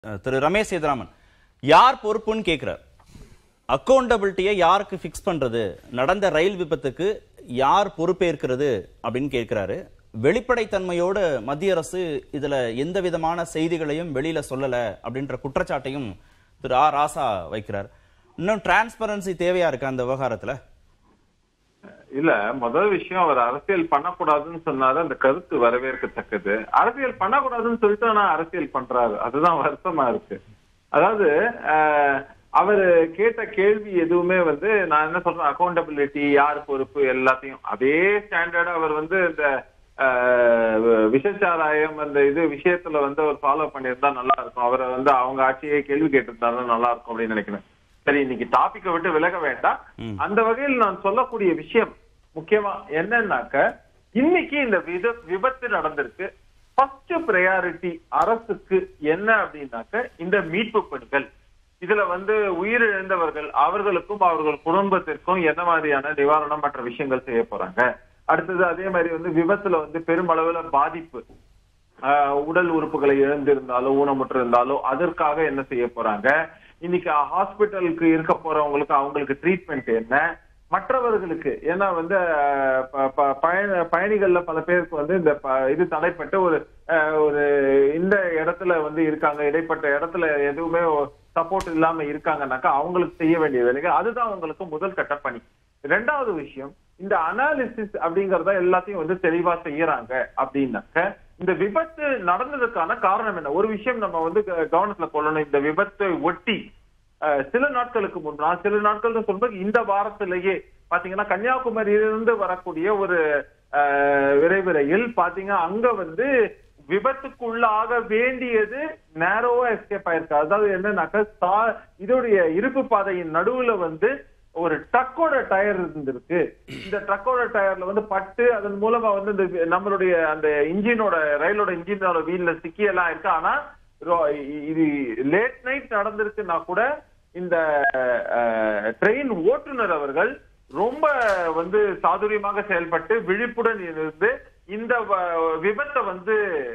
அஹ், திரு ரமேஷ் சேதுராமன் யார் பொறுப்புன்னு கேட்கிறார் அக்கௌண்டபிலிட்டியை யாருக்கு ஃபிக்ஸ் பண்றது நடந்த ரயில் விபத்துக்கு யார் பொறுப்பேற்கிறது அப்படின்னு கேட்கிறாரு வெளிப்படைத்தன்மையோடு மத்திய அரசு இதுல எந்த விதமான செய்திகளையும் வெளியில சொல்லல அப்படின்ற குற்றச்சாட்டையும் திரு ஆ ராசா வைக்கிறார் இன்னும் டிரான்ஸ்பரன்சி தேவையா இருக்கு அந்த விவகாரத்துல இல்ல முதல் விஷயம் அவர் அரசியல் பண்ணக்கூடாதுன்னு சொன்னாரு அந்த கருத்து வரவேற்கத்தக்கது அரசியல் பண்ணக்கூடாதுன்னு சொல்லிட்டு ஆனா அரசியல் பண்றாரு அதுதான் வருத்தமா இருக்கு அதாவது ஆஹ், அவரு கேட்ட கேள்வி எதுவுமே வந்து நான் என்ன சொல்றேன் அக்கௌண்டபிலிட்டி யார் பொறுப்பு எல்லாத்தையும் அதே ஸ்டாண்டர்டா அவர் வந்து இந்த ஆஹ், விஷச்சாராயம் அந்த இது விஷயத்துல வந்து அவர் ஃபாலோ பண்ணியிருந்தா நல்லா இருக்கும் அவரை வந்து அவங்க ஆட்சியை கேள்வி கேட்டிருந்தாருன்னா நல்லா இருக்கும் அப்படின்னு நினைக்கிறேன் சரி இன்னைக்கு டாபிக்கை விட்டு விலக வேண்டாம் அந்த வகையில் நான் சொல்லக்கூடிய விஷயம் முக்கியமா என்னன்னாக்க இன்னைக்கு இந்த வித விபத்து நடந்திருக்கு ஃபர்ஸ்ட் ப்ரையாரிட்டி அரசுக்கு என்ன அப்படின்னாக்க இந்த மீட்பு பணிகள் இதுல வந்து உயிரிழந்தவர்கள் அவர்களுக்கும் அவர்கள் குடும்பத்திற்கும் என்ன மாதிரியான நிவாரணம் மற்ற விஷயங்கள் செய்ய போறாங்க அடுத்தது அதே மாதிரி வந்து விபத்துல வந்து பெருமளவுல பாதிப்பு ஆஹ் உடல் உறுப்புகளை இழந்திருந்தாலோ ஊனமுற்று இருந்தாலோ அதற்காக என்ன செய்ய போறாங்க இன்னைக்கு ஹாஸ்பிட்டலுக்கு இருக்க போறவங்களுக்கு அவங்களுக்கு ட்ரீட்மெண்ட் என்ன மற்றவர்களுக்கு ஏன்னா வந்து ஆஹ் ப- ப- பயண பயணிகள்ல பல பேருக்கு வந்து இந்த ப- இது தடைப்பட்டு ஒரு ஆஹ் ஒரு இந்த இடத்துல வந்து இருக்காங்க இடைப்பட்ட இடத்துல எதுவுமே சப்போர்ட் இல்லாம இருக்காங்கன்னாக்கா அவங்களுக்கு செய்ய வேண்டிய வேலைகள் அதுதான் அவங்களுக்கு முதல் கட்ட பணி ரெண்டாவது விஷயம் இந்த அனாலிசிஸ் அப்படிங்கறத எல்லாத்தையும் வந்து தெளிவா செய்யறாங்க அப்படின்னாக்க இந்த விபத்து நடந்ததுக்கான காரணம் என்ன ஒரு விஷயம் நம்ம வந்து க- கவனத்துல கொள்ளணும் இந்த விபத்தை ஒட்டி அஹ், சில நாட்களுக்கு முன்பு நான் சில நாட்கள் சொல்றது இந்த வாரத்திலேயே பாத்தீங்கன்னா கன்னியாகுமரியிலிருந்து வரக்கூடிய ஒரு அஹ், விரைவு ரயில் பாத்தீங்கன்னா அங்க வந்து விபத்துக்குள்ளாக வேண்டியது நேரோவா எஸ்கேப் ஆயிருக்கு அதாவது என்னன்னாக்க சா- இதோடைய இருப்பு பாதையின் நடுவுல வந்து ஒரு ட்ரக்கோட டயர் இருந்திருக்கு இந்த ட்ரக்கோட டயர்ல வந்து பட்டு அதன் மூலமா வந்து இந்த வி- நம்மளுடைய அந்த இன்ஜினோட ரயிலோட இன்ஜினோட வீல்ல சிக்கி எல்லாம் இருக்கு ஆனா ரோ- இ- இது லேட் நைட் நடந்திருக்குன்னா கூட இந்த ட்ரெயின் ஓட்டுநர் அவர்கள் ரொம்ப வந்து சாதுரியமாக செயல்பட்டு விழிப்புடன் இருந்து இந்த வ- விபத்தை வந்து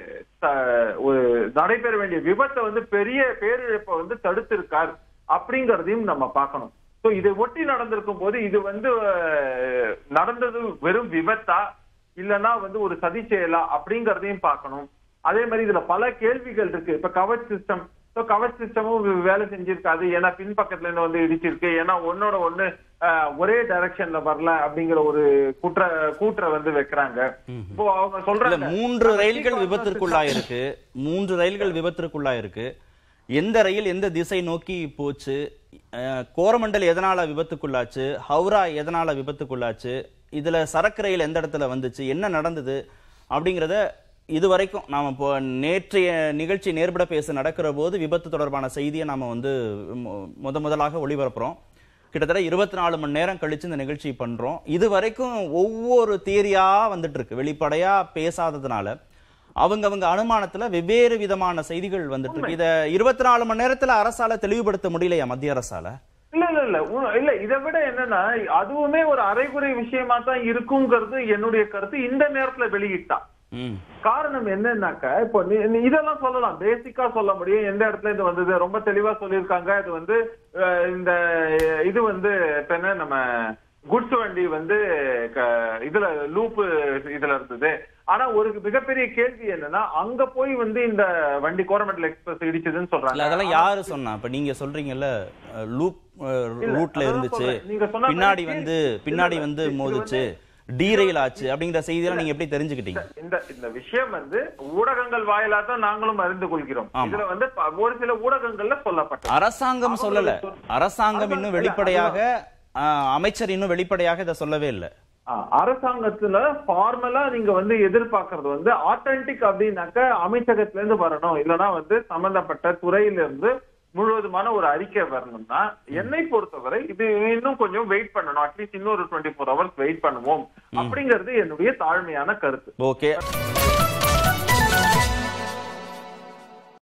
த- ஒரு நடைபெற வேண்டிய விபத்தை வந்து பெரிய பேரிழப்பை வந்து தடுத்திருக்கார் அப்படிங்கறதையும் நம்ம பார்க்கணும் சோ இதை ஒட்டி நடந்திருக்கும் போது இது வந்து அஹ், நடந்தது வெறும் விபத்தா இல்லனா வந்து ஒரு சதி செயலா அப்படிங்கறதையும் பார்க்கணும் அதே மாதிரி இதுல பல கேள்விகள் இருக்கு இப்ப கவச் சிஸ்டம் கவச் சிஸ்டமும் வேலை செஞ்சிருக்காது ஏன்னா பின்பக்கத்துல இருந்து வந்து இடிச்சிருக்கு ஏன்னா ஒன்னோட ஒண்ணு அஹ், ஒரே டைரக்ஷன்ல வரல அப்படிங்கிற ஒரு குற்ற கூற்ற வந்து வைக்கிறாங்க இப்போ அவங்க இல்ல சொல்றாங்க மூன்று ரயில்கள் விபத்திற்குள்ளாயிருக்கு மூன்று ரயில்கள் விபத்திற்குள்ளாயிருக்கு எந்த ரயில் எந்த திசை நோக்கி போச்சு அஹ், கோரமண்டல் எதனால விபத்துக்குள்ளாச்சு ஹவுரா எதனால விபத்துக்குள்ளாச்சு இதுல சரக்கு ரயில் எந்த இடத்துல வந்துச்சு என்ன நடந்தது அப்படிங்கறத இதுவரைக்கும் நாம இப்போ நேற்றைய நிகழ்ச்சி நேர்பட பேச நடக்கிற போது விபத்து தொடர்பான செய்தியை நாம வந்து மு- முத முதலாக ஒளிபரப்புறோம் கிட்டத்தட்ட இருபத்தி நாலு மணி நேரம் கழிச்சு இந்த நிகழ்ச்சி பண்றோம் இது வரைக்கும் ஒவ்வொரு தியரியா வந்துட்டு இருக்கு வெளிப்படையா பேசாததுனால அவங்கவங்க அனுமானத்துல வெவ்வேறு விதமான செய்திகள் வந்துட்டு இருக்கு இத இருபத்தி நாலு மணி நேரத்துல அரசால தெளிவுபடுத்த முடியலையா மத்திய அரசால இல்ல இல்ல இல்ல உ- இல்ல இதை விட என்னன்னா அதுவுமே ஒரு அரைகுறை விஷயமா தான் இருக்குங்கிறது என்னுடைய கருத்து இந்த நேரத்துல வெளியிட்டா ம் காரணம் என்னன்னாக்கா இப்போ நீ- நீ இதெல்லாம் சொல்லலாம் பேசிக்கா சொல்ல முடியும் எந்த இடத்துல இது வந்தது ரொம்ப தெளிவா சொல்லியிருக்காங்க இது வந்து அஹ், இந்த இது வந்து இப்ப என்ன நம்ம குட்ஸ் வண்டி வந்து க- இதுல லூப் இதுல இருந்தது ஆனா ஒரு மிகப்பெரிய கேள்வி என்னன்னா அங்க போய் வந்து இந்த வண்டி கோரமண்டல் எக்ஸ்பிரஸ் இடிச்சதுன்னு இல்ல சொல்றாங்க அதெல்லாம் யாரு சொன்னா இப்ப நீங்க சொல்றீங்கல்ல லூப் இல்ல, ரூட்ல அதான் இருந்துச்சு சொல்றேன். நீங்க சொன்ன பின்னாடி மாதிரி வந்து இல்ல, பின்னாடி இல்ல, வந்து இது மோதுச்சு வந்து- டீரெயில் ஆச்சு அப்படிங்கிற செய்தியெல்லாம் நீங்க எப்படி தெரிஞ்சுக்கிட்டீங்க இந்த இந்த விஷயம் வந்து ஊடகங்கள் வாயிலா தான் நாங்களும் அறிந்து கொள்கிறோம் ஆமா. இதுல வந்து ப- ஒரு சில ஊடகங்கள்ல சொல்லப்பட்டது அரசாங்கம் சொல்லல அரசாங்கம் இன்னும் அதான், வெளிப்படையாக ஆஹ், அமைச்சர் இன்னும் வெளிப்படையாக இதை சொல்லவே இல்லை ஆ, அரசாங்கத்துல ஃபார்மலா நீங்க வந்து எதிர்பார்க்கறது வந்து ஆத்தென்டிக் அப்படின்னாக்க அமைச்சகத்துல இருந்து வரணும் இல்லனா வந்து சம்பந்தப்பட்ட துறையில இருந்து முழுவதுமான ஒரு அறிக்கை வரணும்னா என்னை பொறுத்தவரை இது இன்னும் கொஞ்சம் வெயிட் பண்ணணும் அட்லீஸ்ட் இன்னொரு டுவெண்ட்டி ஃபோர் ஹவர்ஸ் வெயிட் பண்ணுவோம் அப்படிங்கிறது என்னுடைய தாழ்மையான கருத்து ஓகே